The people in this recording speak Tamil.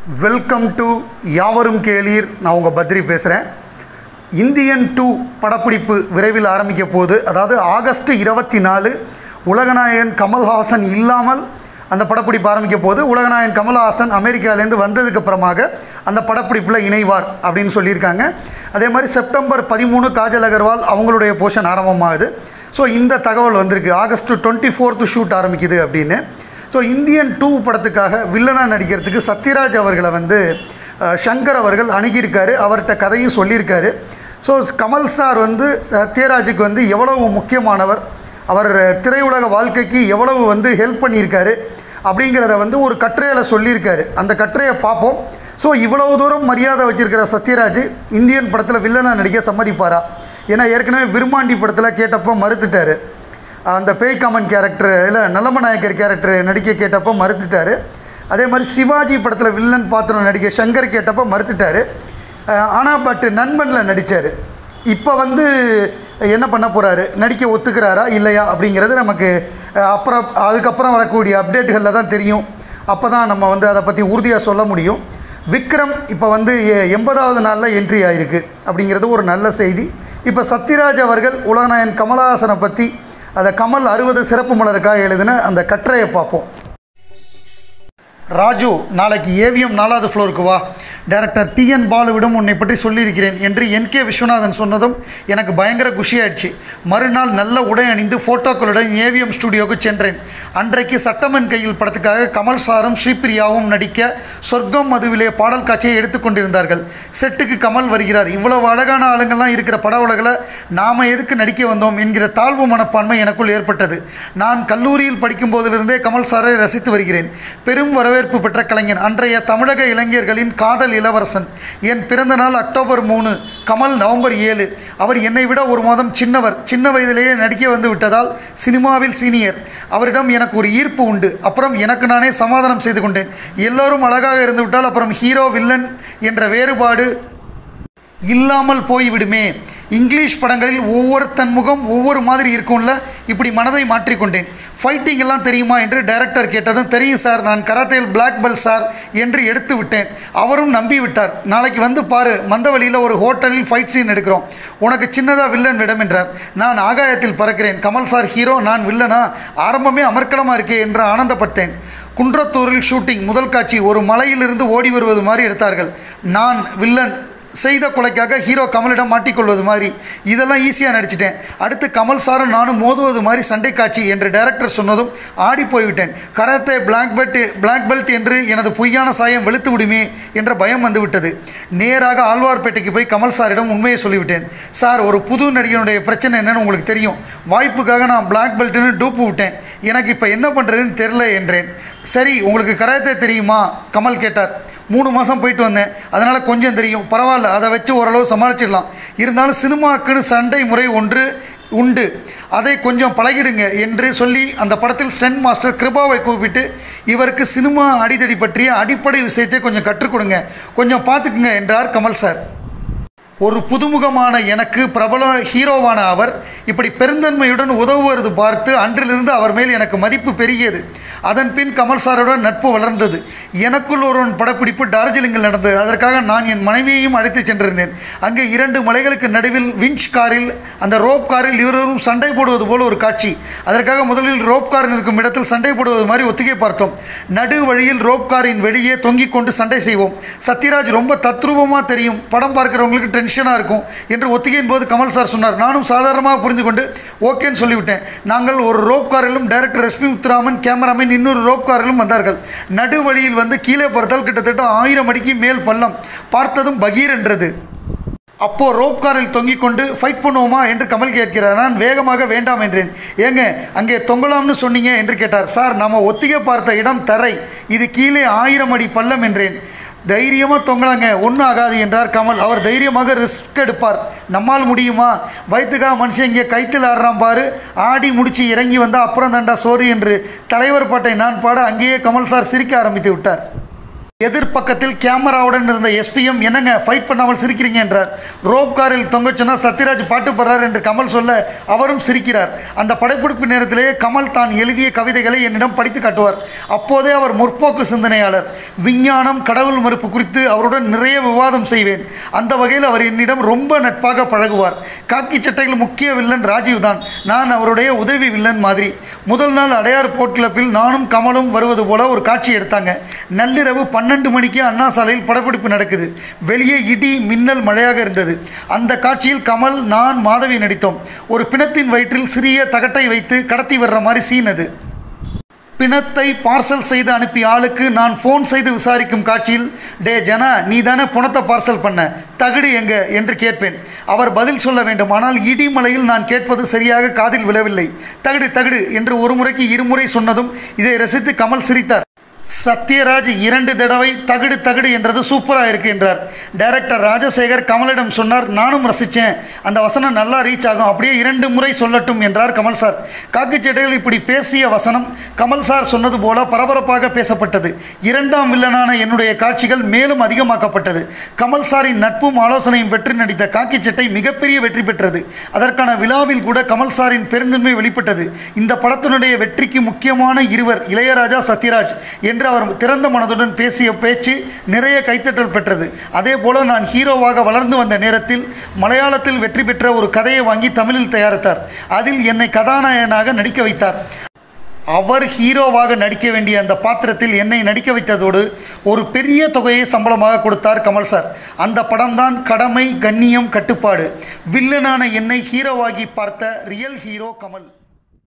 வெல்கம் டு யாவரும் கேளீர் நான் உங்கள் பத்ரி பேசுகிறேன் இந்தியன் டூ படப்பிடிப்பு விரைவில் ஆரம்பிக்க போகுது அதாவது ஆகஸ்ட் இருபத்தி நாலு உலகநாயகன் கமல்ஹாசன் இல்லாமல் அந்த படப்பிடிப்பு ஆரம்பிக்க போகுது உலகநாயகன் கமல்ஹாசன் அமெரிக்காவிலேருந்து வந்ததுக்கு அப்புறமாக அந்த படப்பிடிப்பில் இணைவார் அப்படின்னு சொல்லியிருக்காங்க அதே மாதிரி செப்டம்பர் பதிமூணு காஜல் அகர்வால் அவங்களுடைய போர்ஷன் ஆரம்பமாகுது ஸோ இந்த தகவல் வந்திருக்கு ஆகஸ்ட் டுவெண்ட்டி ஃபோர்த்து ஷூட் ஆரம்பிக்குது அப்படின்னு ஸோ இந்தியன் டூ படத்துக்காக வில்லனாக நடிக்கிறதுக்கு சத்யராஜ் அவர்களை வந்து அஹ், சங்கர் அவர்கள் அணுகியிருக்காரு அவர்கிட்ட கதையும் சொல்லியிருக்காரு ஸோ கமல் சார் வந்து சத்யராஜுக்கு வந்து எவ்வளவு முக்கியமானவர் அவர் திரையுலக வாழ்க்கைக்கு எவ்வளவு வந்து ஹெல்ப் பண்ணியிருக்காரு அப்படிங்கிறத வந்து ஒரு கட்டுரையில் சொல்லியிருக்காரு அந்த கட்டுரையை பார்ப்போம் ஸோ இவ்வளவு தூரம் மரியாதை வச்சிருக்கிற சத்யராஜ் இந்தியன் படத்தில் வில்லனாக நடிக்க சம்மதிப்பாரா ஏன்னா ஏற்கனவே விருமாண்டி படத்தில் கேட்டப்போ மறுத்துட்டாரு அந்த பேய் காமன் கேரக்டர் இல்லை நல்லம நாயக்கர் கேரக்டர் நடிக்க கேட்டப்போ மறுத்துட்டாரு அதே மாதிரி சிவாஜி படத்தில் வில்லன் பாத்திரம் நடிக்க சங்கர் கேட்டப்போ மறுத்துட்டாரு ஆனால் பட் நண்பனில் நடித்தார் இப்போ வந்து என்ன பண்ண போகிறாரு நடிக்க ஒத்துக்கிறாரா இல்லையா அப்படிங்கிறது நமக்கு அஹ், அப்புறம் அதுக்கப்புறம் வரக்கூடிய அப்டேட்டுகளில் தான் தெரியும் அப்போ தான் நம்ம வந்து அதை பற்றி உறுதியாக சொல்ல முடியும் விக்ரம் இப்போ வந்து எ- எண்பதாவது நாளில் என்ட்ரி ஆயிருக்கு அப்படிங்கிறது ஒரு நல்ல செய்தி இப்போ சத்யராஜ் அவர்கள் உலகநாயகன் கமலஹாசனை பற்றி அதை கமல் அறுபது சிறப்பு மலருக்காக எழுதின அந்த கட்டுரையை பார்ப்போம் ராஜு நாளைக்கு ஏவிஎம் நாலாவது ஃப்ளோருக்கு வா டைரக்டர் டிஎன் பாலுவிடம் உன்னை பற்றி சொல்லியிருக்கிறேன் என்று என் கே விஸ்வநாதன் சொன்னதும் எனக்கு பயங்கர குஷியாயிடுச்சு மறுநாள் நல்ல உடை அணிந்து ஃபோட்டோக்களுடன் ஏவிஎம் ஸ்டுடியோவுக்கு சென்றேன் அன்றைக்கு சட்டமன் கையில் படத்துக்காக கமல் சாரும் ஸ்ரீபிரியாவும் நடிக்க சொர்க்கம் மதுவிலே பாடல் காட்சியை எடுத்துக்கொண்டிருந்தார்கள் செட்டுக்கு கமல் வருகிறார் இவ்வளவு அழகான ஆளுங்கள்லாம் இருக்கிற பட உலகில் நாம் எதுக்கு நடிக்க வந்தோம் என்கிற தாழ்வு மனப்பான்மை எனக்குள் ஏற்பட்டது நான் கல்லூரியில் படிக்கும் போதிலிருந்தே கமல் சாரை ரசித்து வருகிறேன் பெரும் வரவேற்பு பெற்ற கலைஞன் அன்றைய தமிழக இளைஞர்களின் காதல் இளவரசன் என் பிறந்த நாள் அக்டோபர் மூணு கமல் நவம்பர் ஏழு அவர் என்னை விட ஒரு மாதம் சின்னவர் சின்ன வயதிலேயே நடிக்க வந்து விட்டதால் சினிமாவில் சீனியர் அவரிடம் எனக்கு ஒரு ஈர்ப்பு உண்டு அப்புறம் எனக்கு நானே சமாதானம் செய்து கொண்டேன் எல்லோரும் அழகாக இருந்து விட்டால் அப்புறம் ஹீரோ வில்லன் என்ற வேறுபாடு இல்லாமல் போய்விடுமே இங்கிலீஷ் படங்களில் ஒவ்வொருத்தன் முகம் ஒவ்வொரு மாதிரி இருக்கும்ல இப்படி மனதை மாற்றிக்கொண்டேன் ஃபைட்டிங் எல்லாம் தெரியுமா என்று டைரக்டர் கேட்டதும் தெரியும் சார் நான் கராத்தேல் பிளாக் பெல்ட் சார் என்று எடுத்து விட்டேன் அவரும் நம்பி விட்டார் நாளைக்கு வந்து பாரு மந்தவழியில் ஒரு ஹோட்டலில் ஃபைட் சீன் எடுக்கிறோம் உனக்கு சின்னதாக வில்லன் விடம் என்றார் நான் ஆகாயத்தில் பறக்கிறேன் கமல் சார் ஹீரோ நான் வில்லனா ஆரம்பமே அமர்க்கலமாக இருக்கே என்று ஆனந்தப்பட்டேன் குன்றத்தூரில் ஷூட்டிங் முதல் காட்சி ஒரு மலையிலிருந்து ஓடி வருவது மாதிரி எடுத்தார்கள் நான் வில்லன் செய்த கொலைக்காக ஹீரோ கமலிடம் மாட்டிக்கொள்வது மாதிரி இதெல்லாம் ஈஸியாக நடிச்சிட்டேன் அடுத்து கமல் சாரும் நானும் மோதுவது மாதிரி சண்டை காட்சி என்று டைரக்டர் சொன்னதும் ஆடி போய்விட்டேன் karate black belt black belt என்று எனது பொய்யான சாயம் வெளுத்து விடுமே என்ற பயம் வந்துவிட்டது நேராக ஆழ்வார்பேட்டைக்கு போய் கமல் சாரிடம் உண்மையை சொல்லிவிட்டேன் சார் ஒரு புது நடிகனுடைய பிரச்சனை என்னன்னு உங்களுக்கு தெரியும் வாய்ப்புக்காக நான் பிளாக் பெல்ட்னு டூப்பு விட்டேன் எனக்கு இப்போ என்ன பண்ணுறதுன்னு தெரில என்றேன் சரி உங்களுக்கு கராத்தே தெரியுமா கமல் கேட்டார் மூணு மாதம் போயிட்டு வந்தேன் அதனால் கொஞ்சம் தெரியும் பரவாயில்ல அதை வச்சு ஓரளவு சமாளிச்சிடலாம் இருந்தாலும் சினிமாக்குன்னு சண்டை முறை ஒன்று உண்டு அதை கொஞ்சம் பழகிடுங்க என்று சொல்லி அந்த படத்தில் ஸ்டென்ட் மாஸ்டர் கிருபாவை கூப்பிட்டு இவருக்கு சினிமா அடிதடி பற்றிய அடிப்படை விஷயத்தை கொஞ்சம் கற்றுக் கொடுங்க கொஞ்சம் பார்த்துக்குங்க என்றார் கமல் சார் ஒரு புதுமுகமான எனக்கு பிரபல ஹீரோவான அவர் இப்படி பெருந்தன்மையுடன் உதவுவது பார்த்து அன்றிலிருந்து அவர் மேல் எனக்கு மதிப்பு பெருகியது அதன் பின் கமல் சாருடன் நட்பு வளர்ந்தது எனக்குள் ஒருவன் படப்பிடிப்பு டார்ஜிலிங்கில் நடந்தது அதற்காக நான் என் மனைவியையும் அழைத்து சென்றிருந்தேன் அங்கே இரண்டு மலைகளுக்கு நடுவில் விஞ்ச் காரில் அந்த ரோப் காரில் இருவரும் சண்டை போடுவது போல ஒரு காட்சி அதற்காக முதலில் ரோப் கார் இருக்கும் இடத்தில் சண்டை போடுவது மாதிரி ஒத்திகை பார்த்தோம் நடு வழியில் ரோப் காரின் வெளியே தொங்கிக் கொண்டு சண்டை செய்வோம் சத்யராஜ் ரொம்ப தத்ரூபமாக தெரியும் படம் பார்க்குறவங்களுக்கு டென்ஷனாக இருக்கும் என்று ஒத்திகையின் போது கமல் சார் சொன்னார் நானும் சாதாரணமாக புரிந்து கொண்டு ஓகேன்னு சொல்லிவிட்டேன் நாங்கள் ஒரு ரோப் காரிலும் டைரக்டர் ரஷ்மி முத்துராமன் கேமராமேன் இன்னொரு ரோப் காரிலும் வந்தார்கள் நடு வழியில் வந்து கீழே பார்த்தால் கிட்டத்தட்ட ஆயிரம் அடிக்கு மேல் பள்ளம் பார்த்ததும் பகீர் என்றது அப்போ ரோப் காரில் தொங்கிக் கொண்டு ஃபைட் பண்ணுவோமா என்று கமல் கேட்கிறார் நான் வேகமாக வேண்டாம் என்றேன் ஏங்க அங்கே தொங்கலாம்னு சொன்னீங்க என்று கேட்டார் சார் நம்ம ஒத்திகை பார்த்த இடம் தரை இது கீழே ஆயிரம் அடி பள்ளம் என்றேன் தைரியமாக தொங்கலாங்க ஒன்றும் ஆகாது என்றார் கமல் அவர் தைரியமாக ரிஸ்க் எடுப்பார் நம்மால் முடியுமா வயிற்றுக்கா மனுஷன் இங்கே கைத்தில் ஆடுறான் பாரு ஆடி முடிச்சு இறங்கி வந்தால் அப்புறம் தாண்டா சோறு என்று தலைவர் பாட்டை நான் பாட அங்கேயே கமல் சார் சிரிக்க ஆரம்பித்து விட்டார் எதிர்ப்பக்கத்தில் கேமராவுடன் இருந்த எஸ்பிஎம் என்னங்க ஃபைட் பண்ணாமல் சிரிக்கிறீங்க என்றார் ரோப் காரில் தொங்கச் சொன்னா சத்யராஜ் பாட்டு பாடுறார் என்று கமல் சொல்ல அவரும் சிரிக்கிறார் அந்த படப்பிடிப்பு நேரத்திலேயே கமல் தான் எழுதிய கவிதைகளை என்னிடம் படித்து காட்டுவார் அப்போதே அவர் முற்போக்கு சிந்தனையாளர் விஞ்ஞானம் கடவுள் மறுப்பு குறித்து அவருடன் நிறைய விவாதம் செய்வேன் அந்த வகையில் அவர் என்னிடம் ரொம்ப நட்பாக பழகுவார் காக்கி சட்டையில் முக்கிய வில்லன் ராஜீவ் தான் நான் அவருடைய உதவி வில்லன் மாதிரி முதல் நாள் அடையார் போட் கிளப்பில் நானும் கமலும் வருவது போல ஒரு காட்சி எடுத்தாங்க நள்ளிரவு பன்னெண்டு மணிக்கு அண்ணா சாலையில் படப்பிடிப்பு நடக்குது வெளியே இடி மின்னல் மழையாக இருந்தது அந்த காட்சியில் கமல் நான் மாதவி நடித்தோம் ஒரு பிணத்தின் வயிற்றில் சிறிய தகட்டை வைத்து கடத்தி வர்ற மாதிரி சீன் அது பிணத்தை பார்சல் செய்து அனுப்பிய ஆளுக்கு நான் ஃபோன் செய்து விசாரிக்கும் காட்சியில் டே ஜனா நீ தானே புணத்தை பார்சல் பண்ண தகுடு எங்க என்று கேட்பேன் அவர் பதில் சொல்ல வேண்டும் ஆனால் இடிமலையில் நான் கேட்பது சரியாக காதில் விழவில்லை தகுடு தகுடு என்று ஒரு முறைக்கு இருமுறை சொன்னதும் இதை ரசித்து கமல் சிரித்தார் சத்யராஜ் இரண்டு தடவை தகுடு தகுடு என்றது சூப்பராக இருக்கு என்றார் டைரக்டர் ராஜசேகர் கமலிடம் சொன்னார் நானும் ரசித்தேன் அந்த வசனம் நல்லா ரீச் ஆகும் அப்படியே இரண்டு முறை சொல்லட்டும் என்றார் கமல் சார் காக்கிச்சட்டையில் இப்படி பேசிய வசனம் கமல் சார் சொன்னது போல பரபரப்பாக பேசப்பட்டது இரண்டாம் வில்லனான என்னுடைய காட்சிகள் மேலும் அதிகமாக்கப்பட்டது கமல் சாரின் நட்பும் ஆலோசனையும் பெற்று நடித்த காக்கிச்சட்டை மிகப்பெரிய வெற்றி பெற்றது அதற்கான விழாவில் கூட கமல் சாரின் பெருந்தன்மை வெளிப்பட்டது இந்த படத்தினுடைய வெற்றிக்கு முக்கியமான இருவர் இளையராஜா சத்யராஜ் என்று அவர் திறந்த மனதுடன் பேசிய பேச்சு நிறைய கைத்தட்டல் பெற்றது அதே போல நான் ஹீரோவாக வளர்ந்து வந்த நேரத்தில் மலையாளத்தில் வெற்றி பெற்ற ஒரு கதையை வாங்கி தமிழில் தயாரித்தார் அதில் என்னை கதாநாயகனாக நடிக்க வைத்தார் அவர் ஹீரோவாக நடிக்க வேண்டிய அந்த பாத்திரத்தில் என்னை நடிக்க வைத்ததோடு ஒரு பெரிய தொகையை சம்பளமாக கொடுத்தார் கமல் சார் அந்த படம்தான் கடமை கண்ணியம் கட்டுப்பாடு வில்லனான என்னை ஹீரோவாகி பார்த்த ரியல் ஹீரோ கமல்